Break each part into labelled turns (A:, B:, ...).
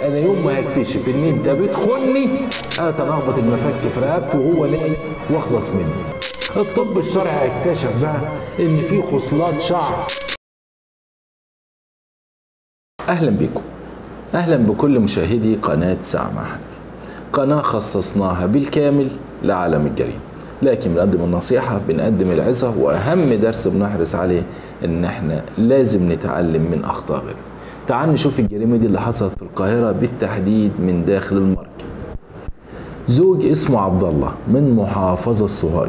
A: انا يوم ما هكتشف ان انت بتخني انا تنخبط المفك في رقبته وهو نايم واخلص منه الطب الشرعي اكتشف بقى ان في خصلات شعر اهلا بكم اهلا بكل مشاهدي قناه ساعه مع حنفي قناه خصصناها بالكامل لعالم الجريمه لكن بنقدم النصيحة بنقدم العظة وأهم درس بنحرص عليه إن إحنا لازم نتعلم من أخطاء غيرنا. تعال نشوف الجريمة دي اللي حصلت في القاهرة بالتحديد من داخل المرج. زوج اسمه عبد الله من محافظة سوهاج.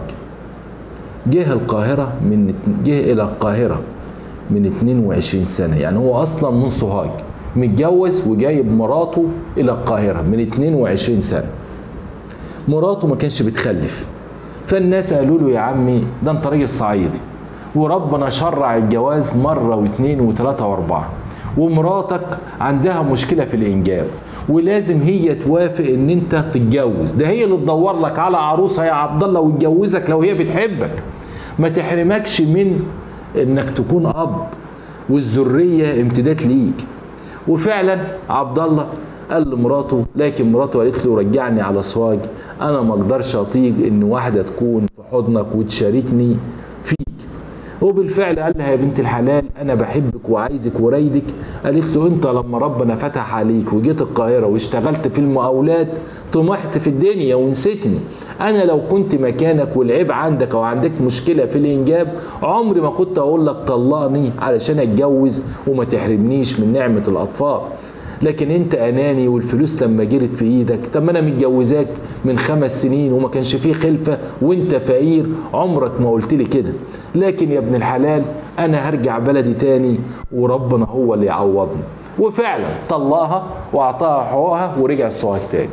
A: جه القاهرة من جه إلى القاهرة من 22 سنة يعني هو أصلا من سوهاج متجوز وجايب مراته إلى القاهرة من 22 سنة. مراته ما كانش بتخلف فالناس قالوا له يا عمي ده انت راجل صعيدي وربنا شرع الجواز مرة واثنين وثلاثة واربعة ومراتك عندها مشكلة في الإنجاب ولازم هي توافق إن أنت تتجوز ده هي اللي تدور لك على عروسة يا عبد الله وتجوزك لو هي بتحبك ما تحرمكش من إنك تكون أب والذرية امتداد ليك وفعلا عبد الله قال لمراته لكن مراته قالت له رجعني على سواج انا ما اقدرش اطيق ان واحده تكون في حضنك وتشاركني فيك وبالفعل قال لها يا بنت الحلال انا بحبك وعايزك ورايدك قالت له انت لما ربنا فتح عليك وجيت القاهره واشتغلت في المقاولات طمحت في الدنيا ونسيتني انا لو كنت مكانك والعيب عندك او عندك مشكله في الانجاب عمري ما كنت اقول لك طلقني علشان اتجوز وما تحرمنيش من نعمه الاطفال لكن انت اناني والفلوس لما جرت في ايدك طب ما انا متجوزاك من خمس سنين وما كانش فيه خلفه وانت فقير عمرك ما قلت لي كده لكن يا ابن الحلال انا هرجع بلدي تاني وربنا هو اللي يعوضني وفعلا طلقها واعطاها حقوقها ورجع السوهاج تاني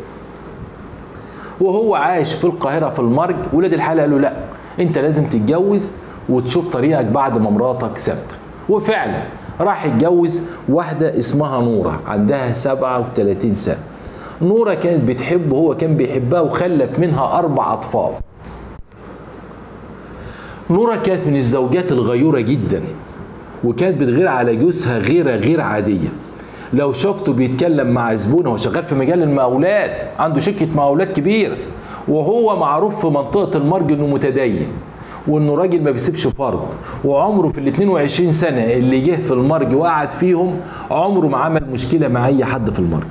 A: وهو عايش في القاهره في المرج ولاد الحلال قالوا لا انت لازم تتجوز وتشوف طريقك بعد ما مراتك سابتك وفعلا راح يتجوز واحدة اسمها نورة عندها 37 سنة نورة كانت بتحبه هو كان بيحبها وخلف منها أربع أطفال نورة كانت من الزوجات الغيورة جدا وكانت بتغير على جوزها غيرة غير عادية لو شفته بيتكلم مع زبون هو شغال في مجال المقاولات عنده شركة مقاولات كبيرة وهو معروف في منطقة المرج انه متدين وانه راجل ما بيسيبش فرض وعمره في ال 22 سنه اللي جه في المرج وقعد فيهم عمره ما عمل مشكله مع اي حد في المرج.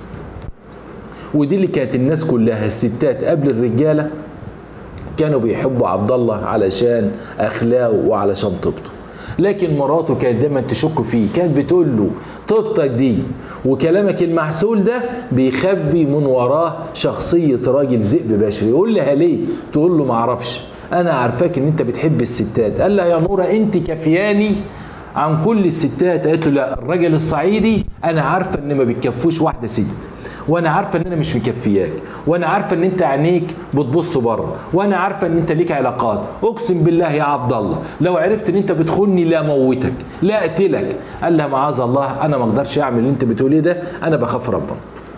A: ودي اللي كانت الناس كلها الستات قبل الرجاله كانوا بيحبوا عبد الله علشان اخلاقه وعلشان طيبته. لكن مراته كانت دايما تشك فيه كانت بتقول له طيبتك دي وكلامك المحسول ده بيخبي من وراه شخصيه راجل ذئب بشري يقول لها ليه تقول له معرفش انا عارفاك ان انت بتحب الستات قال لها يا نوره انت كفياني عن كل الستات قالت له لا الراجل الصعيدي انا عارفه ان ما بتكفوش واحده ست وانا عارفه ان انا مش مكفياك وانا عارفه ان انت عينيك بتبص بره وانا عارفه ان انت ليك علاقات اقسم بالله يا عبد الله لو عرفت ان انت بتخوني لا موتك لا اقتلك قال لها معاذ الله انا ما اقدرش اعمل اللي انت بتقوليه ده انا بخاف ربنا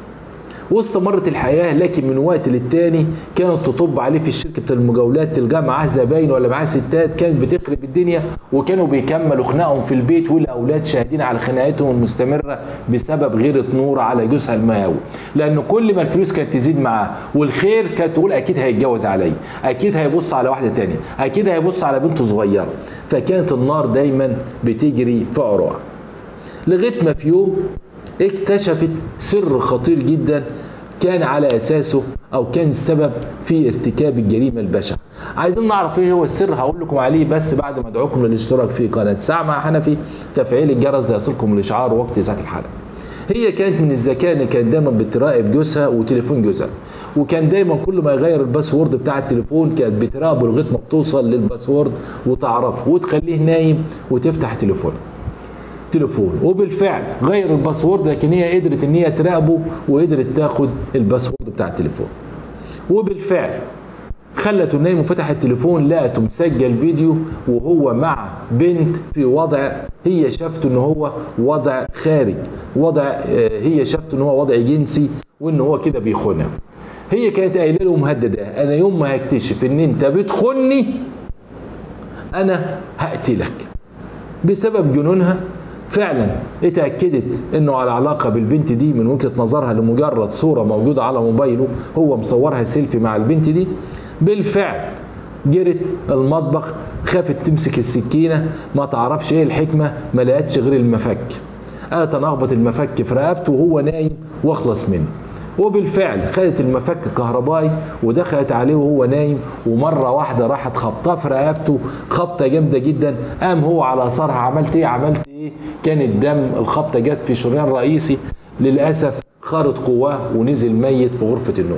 A: واستمرت الحياه لكن من وقت للتاني كانت تطب عليه في شركه المجاولات تلقاه معاه زباين ولا معاه ستات كانت بتخرب الدنيا وكانوا بيكملوا خناقهم في البيت والاولاد شاهدين على خناقتهم المستمره بسبب غيره نور على جوزها المهاوي لان كل ما الفلوس كانت تزيد معاه والخير كانت تقول اكيد هيتجوز عليا اكيد هيبص على واحده تانية اكيد هيبص على بنت صغيره فكانت النار دايما بتجري في عروقها لغايه ما في يوم اكتشفت سر خطير جدا كان على اساسه او كان السبب في ارتكاب الجريمه البشعه. عايزين نعرف ايه هو السر هقول لكم عليه بس بعد ما ادعوكم للاشتراك في قناه ساعه مع حنفي تفعيل الجرس ليصلكم الاشعار وقت اذاعه الحلقه. هي كانت من الذكاء ان كانت دايما بتراقب جوزها وتليفون جوزها وكان دايما كل ما يغير الباسورد بتاع التليفون كانت بتراقبه لغايه ما بتوصل للباسورد وتعرفه وتخليه نايم وتفتح تليفونه. تليفون وبالفعل غير الباسورد لكن هي قدرت ان هي تراقبه وقدرت تاخد الباسورد بتاع التليفون وبالفعل خلته نايم وفتح التليفون لقته مسجل فيديو وهو مع بنت في وضع هي شافته ان هو وضع خارج وضع هي شافته ان هو وضع جنسي وان هو كده بيخونها هي كانت قايله له مهدده انا يوم ما هكتشف ان انت بتخني انا هقتلك بسبب جنونها فعلا اتأكدت انه على علاقة بالبنت دي من وجهة نظرها لمجرد صورة موجودة على موبايله هو مصورها سيلفي مع البنت دي بالفعل جرت المطبخ خافت تمسك السكينة ما تعرفش ايه الحكمة ما لقتش غير المفك قالت انا اخبط المفك في رقبته وهو نايم واخلص منه وبالفعل خدت المفك الكهربائي ودخلت عليه وهو نايم ومره واحده راحت خبطاه في رقبته خبطه جامده جدا قام هو على اثرها عملت ايه عملت ايه كان الدم الخبطه جت في شريان رئيسي للاسف خارط قواه ونزل ميت في غرفه النوم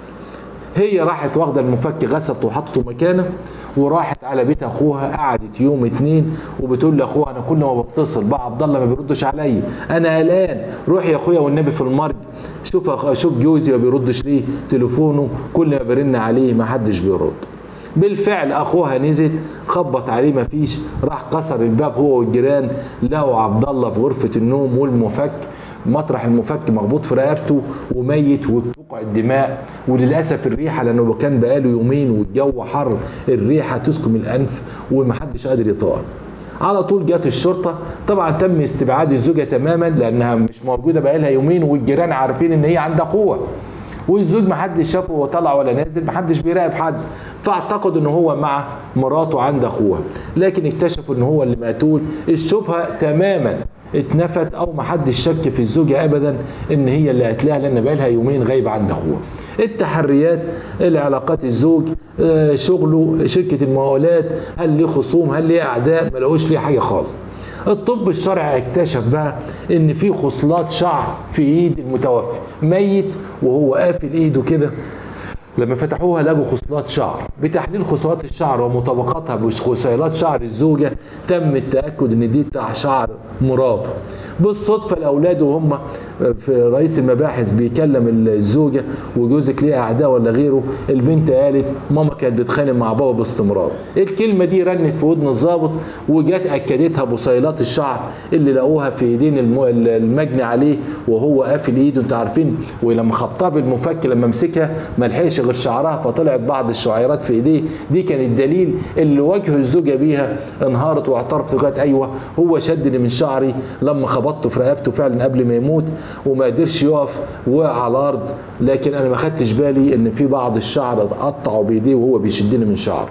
A: هي راحت واخده المفك غسلته وحطته مكانه وراحت على بيت اخوها قعدت يوم اتنين وبتقول لاخوها انا كل ما بتصل بقى عبد الله ما بيردش عليا انا قلقان روح يا اخويا والنبي في المرج شوف أخ... شوف جوزي ما بيردش ليه تليفونه كل ما برن عليه ما حدش بيرد بالفعل اخوها نزل خبط عليه ما فيش راح كسر الباب هو والجيران لقوا عبد الله في غرفه النوم والمفك مطرح المفك مخبوط في رقبته وميت وفقع الدماء وللاسف الريحه لانه كان بقاله يومين والجو حر الريحه تسكم الانف ومحدش قادر يطاق على طول جت الشرطه طبعا تم استبعاد الزوجه تماما لانها مش موجوده بقالها يومين والجيران عارفين ان هي عندها اخوها والزوج محدش شافه وهو طالع ولا نازل محدش بيراقب حد فاعتقدوا ان هو مع مراته عند اخوها لكن اكتشفوا ان هو اللي مقتول الشبهه تماما اتنفت او محدش شك في الزوجه ابدا ان هي اللي قتلها لان بقالها يومين غايبه عند اخوها التحريات العلاقات الزوج آه، شغله شركه المقاولات هل ليه خصوم هل ليه اعداء ما لقوش ليه حاجه خالص الطب الشرعي اكتشف بقى ان في خصلات شعر في ايد المتوفي ميت وهو قافل ايده كده لما فتحوها لقوا خصلات شعر بتحليل خصلات الشعر ومطابقتها بخصيلات شعر الزوجة تم التأكد ان دي بتاع شعر مراته بالصدفة الأولاد وهم في رئيس المباحث بيكلم الزوجة وجوزك ليه أعداء ولا غيره البنت قالت ماما كانت بتتخانق مع بابا باستمرار الكلمة دي رنت في ودن الضابط وجت أكدتها بصيلات الشعر اللي لقوها في ايدين الم- المجني عليه وهو قافل ايده انتوا عارفين ولما خبطها بالمفك لما مسكها ما لحقش غير شعرها فطلعت بعض الشعيرات في ايديه دي كان الدليل اللي وجه الزوجه بيها انهارت واعترفت وقالت ايوه هو شدني من شعري لما خبطته في رقبته فعلا قبل ما يموت وما قدرش يقف وقع على الارض لكن انا ما خدتش بالي ان في بعض الشعر اتقطعوا بايديه وهو بيشدني من شعره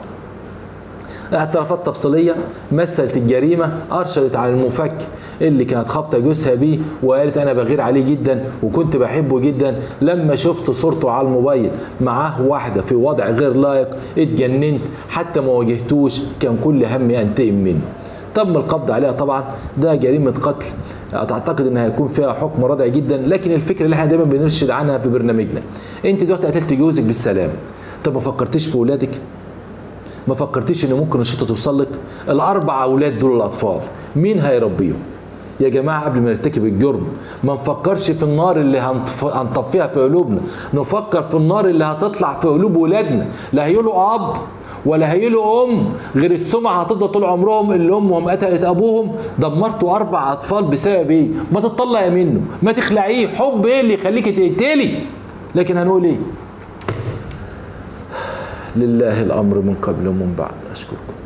A: اعترافات تفصيليه مثلت الجريمه ارشدت عن المفك اللي كانت خابطه جوزها بيه وقالت انا بغير عليه جدا وكنت بحبه جدا لما شفت صورته على الموبايل معاه واحده في وضع غير لائق اتجننت حتى ما واجهتوش كان كل همي انتقم منه تم القبض عليها طبعا ده جريمه قتل اعتقد ان هيكون فيها حكم رادع جدا لكن الفكره اللي احنا دايما بنرشد عنها في برنامجنا انت دلوقتي قتلت جوزك بالسلام طب ما فكرتيش في ولادك ما فكرتيش ان ممكن الشرطه توصل لك الاربع اولاد دول الاطفال مين هيربيهم يا جماعة قبل ما نرتكب الجرم ما نفكرش في النار اللي هنطف... هنطفيها في قلوبنا نفكر في النار اللي هتطلع في قلوب ولادنا لا هيقولوا أب ولا هيقولوا أم غير السمعة هتفضل طول عمرهم اللي أمهم قتلت أبوهم دمرتوا أربع أطفال بسبب إيه؟ ما تطلعي منه ما تخلعيه حب إيه اللي يخليك تقتلي لكن هنقول إيه؟ لله الأمر من قبل ومن بعد أشكركم